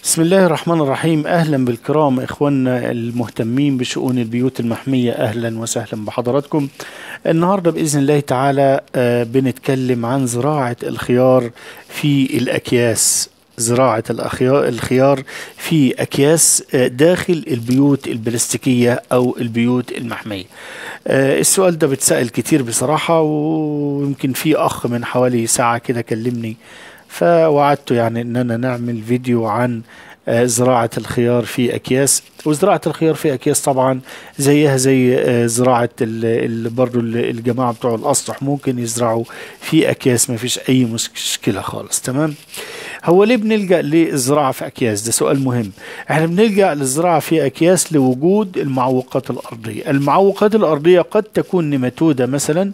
بسم الله الرحمن الرحيم اهلا بالكرام اخواننا المهتمين بشؤون البيوت المحميه اهلا وسهلا بحضراتكم النهارده باذن الله تعالى آه، بنتكلم عن زراعه الخيار في الاكياس زراعة الأخيار الخيار في أكياس آه، داخل البيوت البلاستيكية أو البيوت المحمية آه، السؤال ده بتسأل كتير بصراحة ويمكن في أخ من حوالي ساعة كده كلمني فوعدته يعني أننا نعمل فيديو عن آه، زراعة الخيار في أكياس وزراعة الخيار في أكياس طبعا زيها زي آه، زراعة ال- ال- برضو ال- الجماعة بتوع الأسطح ممكن يزرعوا في أكياس ما فيش أي مشكلة خالص تمام هو ليه بنلجأ للزراعة في أكياس ده سؤال مهم احنا بنلجأ للزراعة في أكياس لوجود المعوقات الأرضية المعوقات الأرضية قد تكون نماتودة مثلا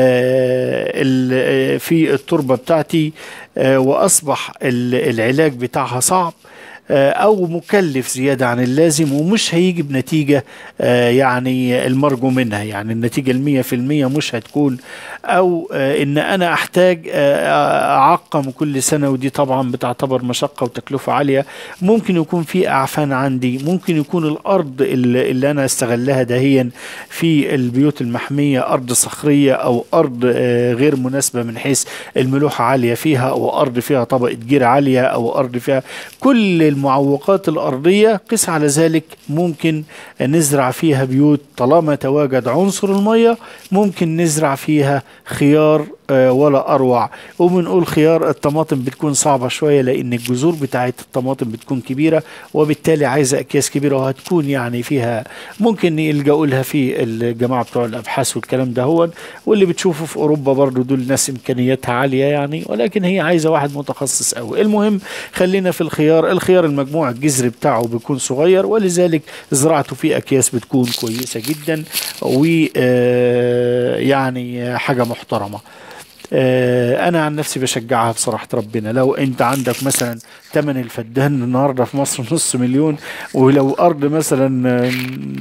آه، ال- آه، في التربة بتاعتي آه، وأصبح ال- العلاج بتاعها صعب آه، او مكلف زياده عن اللازم ومش هيجي بنتيجه آه، يعني المرجو منها يعني النتيجه المية في المية مش هتكون او آه، ان انا احتاج آه، اعقم كل سنه ودي طبعا بتعتبر مشقه وتكلفه عاليه ممكن يكون في اعفان عندي ممكن يكون الارض اللي اللي انا استغلها دهيا في البيوت المحميه ارض صخريه او ارض آه، غير مناسبه من حيث الملوحه عاليه فيها او ارض فيها طبقه جير عاليه او ارض فيها كل المعوقات الارضيه قس على ذلك ممكن نزرع فيها بيوت طالما تواجد عنصر الميه ممكن نزرع فيها خيار آه، ولا اروع وبنقول خيار الطماطم بتكون صعبه شويه لان الجذور بتاعت الطماطم بتكون كبيره وبالتالي عايزه اكياس كبيره وهتكون يعني فيها ممكن يلجأوا لها في الجماعه بتوع الابحاث والكلام ده هو واللي بتشوفه في اوروبا برضو دول ناس امكانياتها عاليه يعني ولكن هي عايزه واحد متخصص قوي المهم خلينا في الخيار الخيار المجموع الجذر بتاعه بيكون صغير ولذلك زراعته في اكياس بتكون كويسه جدا ويعني حاجه محترمه آه، انا عن نفسي بشجعها بصراحه ربنا لو انت عندك مثلا ثمن الفدان النهارده في مصر نص مليون ولو ارض مثلا آه،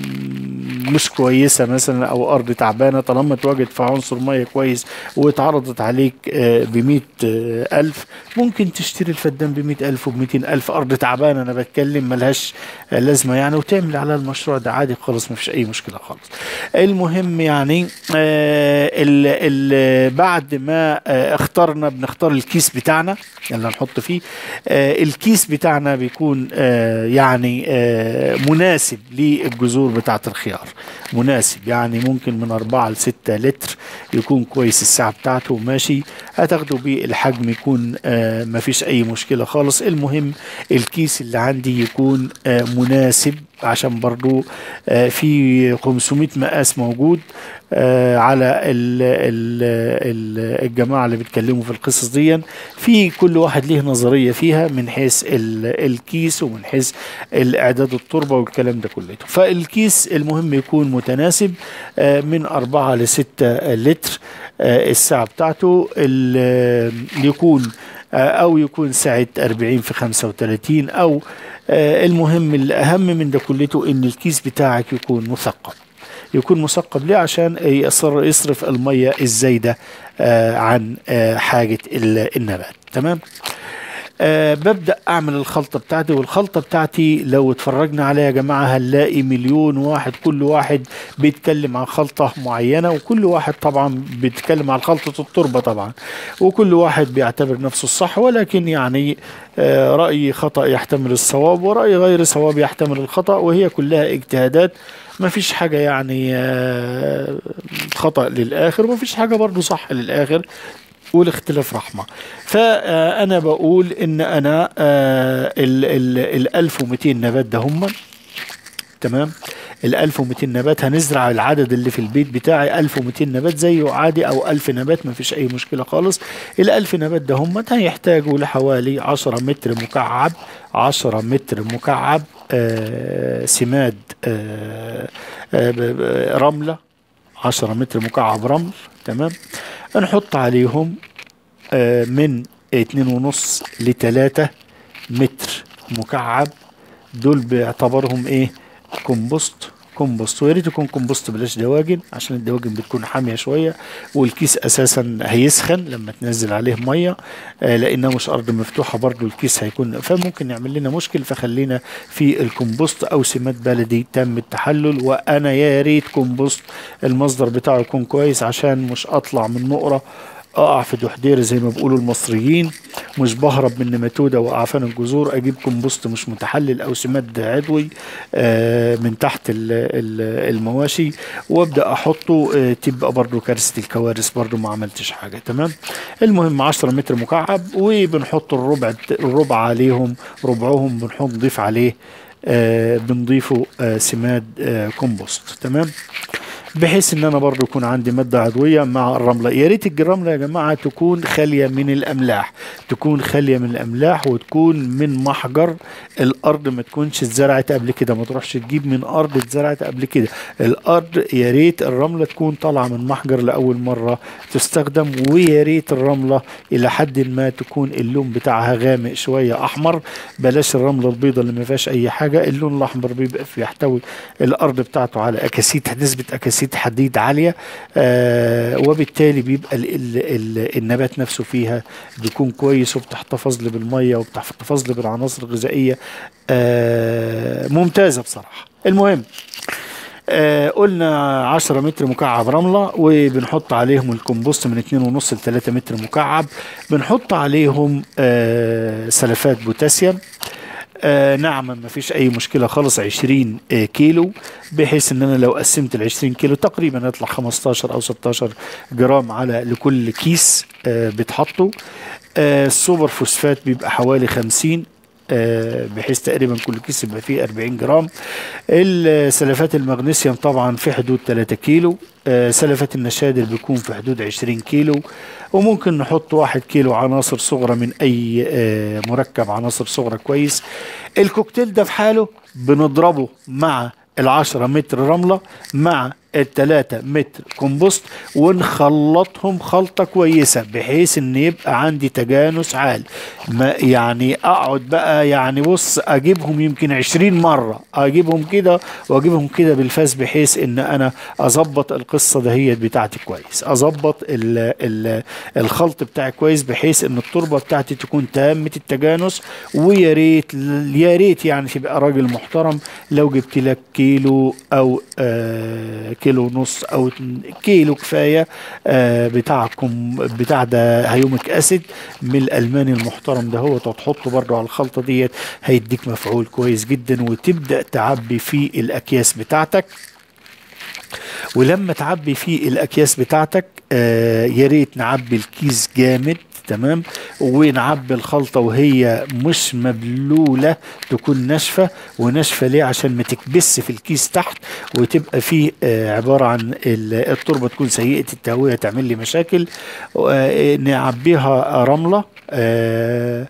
مش كويسه مثلا او ارض تعبانه طالما اتواجد في عنصر ميه كويس واتعرضت عليك ب ألف ممكن تشتري الفدان ب ألف وب ألف ارض تعبانه انا بتكلم ملهاش آه، لازمه يعني وتعمل على المشروع ده عادي خالص مفيش اي مشكله خالص المهم يعني آه، ال ال بعد ما آه، اخترنا بنختار الكيس بتاعنا اللي هنحط فيه آه، الكيس بتاعنا بيكون آه، يعني آه، مناسب للجذور بتاعة الخيار مناسب يعني ممكن من أربعة لستة لتر يكون كويس الساعة بتاعته ماشي هتاخده بالحجم يكون آه، مفيش أي مشكلة خالص المهم الكيس اللي عندي يكون آه، مناسب عشان برضو آه، في 500 مقاس موجود آه، على ال ال ال الجماعة اللي بيتكلموا في القصص دي في كل واحد ليه نظرية فيها من حيث ال- الكيس ومن حيث الإعداد التربة والكلام ده كله فالكيس المهم يكون متناسب آه، من أربعة لستة لتر آه، الساعة بتاعته ال- يكون آه، أو يكون سعة 40 في 35 أو آه، المهم الأهم من ده كلته إن الكيس بتاعك يكون مثقب يكون مثقب ليه عشان يصر يصرف المية الزايدة آه، عن آه، حاجة ال- النبات تمام أه ببدأ أعمل الخلطة بتاعتي والخلطة بتاعتي لو اتفرجنا عليها يا جماعة هنلاقي مليون واحد كل واحد بيتكلم عن خلطة معينة وكل واحد طبعا بيتكلم عن خلطة التربة طبعا وكل واحد بيعتبر نفسه الصح ولكن يعني آه، رأي خطأ يحتمل الصواب ورأي غير صواب يحتمل الخطأ وهي كلها اجتهادات ما فيش حاجة يعني آه، خطأ للآخر وما فيش حاجة برضو صح للآخر والاختلاف رحمة فأنا بقول إن أنا آه، ال ال ال 1200 نبات ده هم تمام ال 1200 نبات هنزرع العدد اللي في البيت بتاعي 1200 نبات زيه عادي او 1000 نبات ما فيش اي مشكله خالص ال 1000 نبات ده هم هيحتاجوا لحوالي 10 متر مكعب 10 متر مكعب آه سماد آه آه ب- ب- رمله 10 متر مكعب رمل تمام نحط عليهم آه من اتنين ونص لتلاتة متر مكعب دول بيعتبرهم ايه كومبوست كومبوست ويا ريت يكون كومبوست بلاش دواجن عشان الدواجن بتكون حاميه شويه والكيس اساسا هيسخن لما تنزل عليه ميه آه لانها مش ارض مفتوحه برضو الكيس هيكون فممكن يعمل لنا مشكل فخلينا في الكومبوست او سماد بلدي تم التحلل وانا يا ريت كومبوست المصدر بتاعه يكون كويس عشان مش اطلع من نقره اقع في دحدير زي ما بيقولوا المصريين مش بهرب من نماتوده واعفان الجذور اجيب كومبوست مش متحلل او سماد عضوي آه من تحت ال ال المواشي وابدا احطه آه تبقى برضو كارثه الكوارث برضو ما عملتش حاجه تمام المهم 10 متر مكعب وبنحط الربع الربع عليهم ربعهم بنحط نضيف عليه آه بنضيفه آه سماد آه كومبوست تمام بحيث ان انا برضو يكون عندي ماده عضويه مع الرمله يا ريت الرمله يا جماعه تكون خاليه من الاملاح تكون خاليه من الاملاح وتكون من محجر الارض ما تكونش اتزرعت قبل كده ما تروحش تجيب من ارض اتزرعت قبل كده الارض يا ريت الرمله تكون طالعه من محجر لاول مره تستخدم ويا ريت الرمله الى حد ما تكون اللون بتاعها غامق شويه احمر بلاش الرمله البيضاء اللي ما فيهاش اي حاجه اللون الاحمر بيبقى بيحتوي الارض بتاعته على اكاسيد نسبه اكاسيد اكسيد حديد عاليه آه وبالتالي بيبقى ال ال ال النبات نفسه فيها بيكون كويس وبتحتفظ لي بالميه وبتحتفظ لي بالعناصر الغذائيه آه ممتازه بصراحه المهم آه قلنا 10 متر مكعب رملة وبنحط عليهم الكمبوست من 2.5 ل 3 متر مكعب بنحط عليهم آه سلفات بوتاسيوم آه نعم ما فيش اي مشكله خالص 20 آه كيلو بحيث ان انا لو قسمت ال 20 كيلو تقريبا يطلع 15 او 16 جرام على لكل كيس آه بيتحطوا آه السوبر فوسفات بيبقى حوالي 50 آه بحيث تقريبا كل كيس يبقى فيه 40 جرام السلفات المغنيسيوم طبعا في حدود 3 كيلو آه سلفات النشادر بيكون في حدود 20 كيلو وممكن نحط واحد كيلو عناصر صغرى من اي آه مركب عناصر صغرى كويس الكوكتيل ده في حاله بنضربه مع العشرة متر رملة مع التلاتة متر كومبوست ونخلطهم خلطة كويسة بحيث ان يبقى عندي تجانس عالي ما يعني اقعد بقى يعني بص اجيبهم يمكن عشرين مرة اجيبهم كده واجيبهم كده بالفاس بحيث ان انا اظبط القصة دهيت بتاعتي كويس اظبط ال ال الخلط بتاعي كويس بحيث ان التربة بتاعتي تكون تامة التجانس ويا ريت يا ريت يعني تبقى راجل محترم لو جبت لك كيلو او آه كيلو ونص او كيلو كفايه آه بتاعكم بتاع ده هيومك اسيد من الالماني المحترم ده هو تحطه برضه على الخلطه ديت هيديك مفعول كويس جدا وتبدا تعبي في الاكياس بتاعتك ولما تعبي في الاكياس بتاعتك آه يا ريت نعبي الكيس جامد تمام ونعبي الخلطة وهي مش مبلولة تكون ناشفة وناشفة ليه عشان ما تكبس في الكيس تحت وتبقى فيه آه عبارة عن التربة تكون سيئة التهوية تعمل لي مشاكل آه نعبيها رملة آه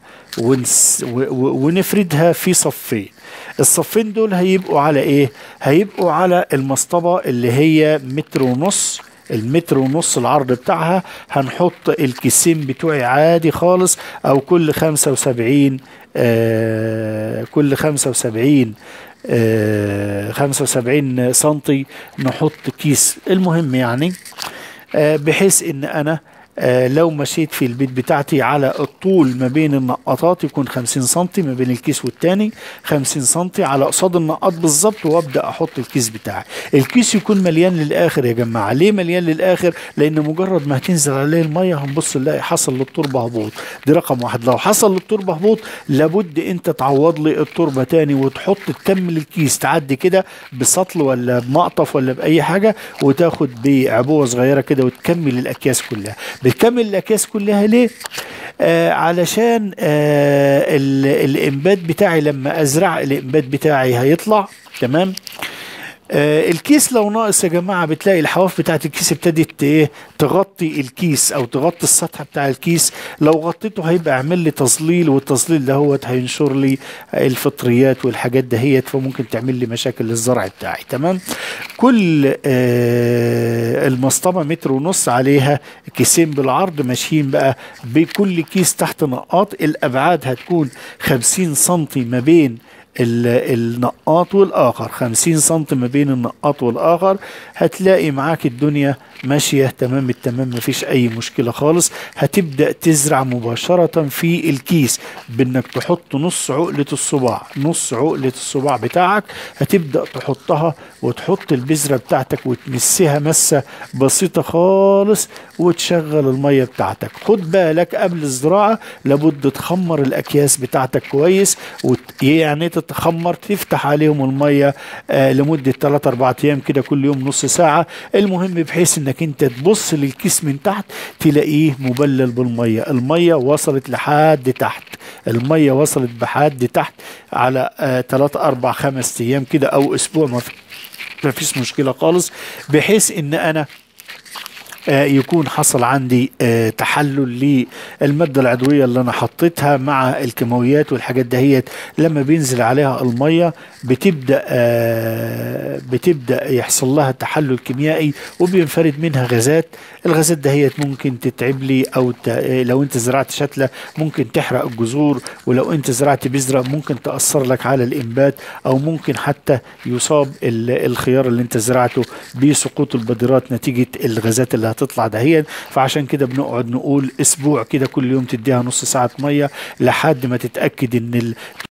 ونفردها في صفين الصفين دول هيبقوا على ايه هيبقوا على المصطبة اللي هي متر ونص المتر ونص العرض بتاعها هنحط الكيسين بتوعي عادي خالص او كل خمسة وسبعين آه كل خمسة وسبعين آه خمسة وسبعين سنتي نحط كيس المهم يعني آه بحيث ان انا آه لو مشيت في البيت بتاعتي على الطول ما بين النقاطات يكون 50 سم ما بين الكيس والتاني 50 سم على قصاد النقاط بالظبط وابدا احط الكيس بتاعي الكيس يكون مليان للاخر يا جماعه ليه مليان للاخر لان مجرد ما هتنزل عليه الميه هنبص نلاقي حصل للتربه هبوط دي رقم واحد لو حصل للتربه هبوط لابد انت تعوض لي التربه تاني وتحط تكمل الكيس تعدي كده بسطل ولا بمقطف ولا باي حاجه وتاخد بعبوه صغيره كده وتكمل الاكياس كلها بتكمل الاكياس كلها ليه آه علشان آه الانبات بتاعي لما ازرع الانبات بتاعي هيطلع تمام آه الكيس لو ناقص يا جماعه بتلاقي الحواف بتاعت الكيس ابتدت ايه تغطي الكيس او تغطي السطح بتاع الكيس لو غطيته هيبقى اعمل لي تظليل والتظليل دهوت هينشر لي الفطريات والحاجات دهيت فممكن تعمل لي مشاكل للزرع بتاعي تمام كل آه المسطبه متر ونص عليها كيسين بالعرض ماشيين بقى بكل كيس تحت نقاط الابعاد هتكون 50 سم ما بين ال- النقاط والاخر 50 سم ما بين النقاط والاخر هتلاقي معاك الدنيا ماشية تمام التمام مفيش اي مشكلة خالص هتبدأ تزرع مباشرة في الكيس بانك تحط نص عقلة الصباع نص عقلة الصباع بتاعك هتبدأ تحطها وتحط البذرة بتاعتك وتمسها مسة بسيطة خالص وتشغل المية بتاعتك خد بالك قبل الزراعة لابد تخمر الأكياس بتاعتك كويس وت... يعني تتخمر تفتح عليهم المية آه لمدة 3 4 أيام كده كل يوم نص ساعة المهم بحيث انك انت تبص للكيس من تحت تلاقيه مبلل بالمية المية وصلت لحد تحت المية وصلت بحد تحت على 3 4 5 أيام كده أو أسبوع ما في ما فيش مشكلة خالص بحيث ان انا آه، يكون حصل عندي آه، تحلل للمادة العضوية اللي أنا حطيتها مع الكيماويات والحاجات دهيت لما بينزل عليها المية بتبدأ آه، بتبدأ يحصل لها تحلل كيميائي وبينفرد منها غازات الغازات دهيت ممكن تتعب لي أو ت- آه، لو أنت زرعت شتلة ممكن تحرق الجذور ولو أنت زرعت بذرة ممكن تأثر لك على الإنبات أو ممكن حتى يصاب ال- الخيار اللي أنت زرعته بسقوط البذرات نتيجة الغازات اللي هتطلع دهيت فعشان كده بنقعد نقول اسبوع كده كل يوم تديها نص ساعة مية لحد ما تتأكد ان ال-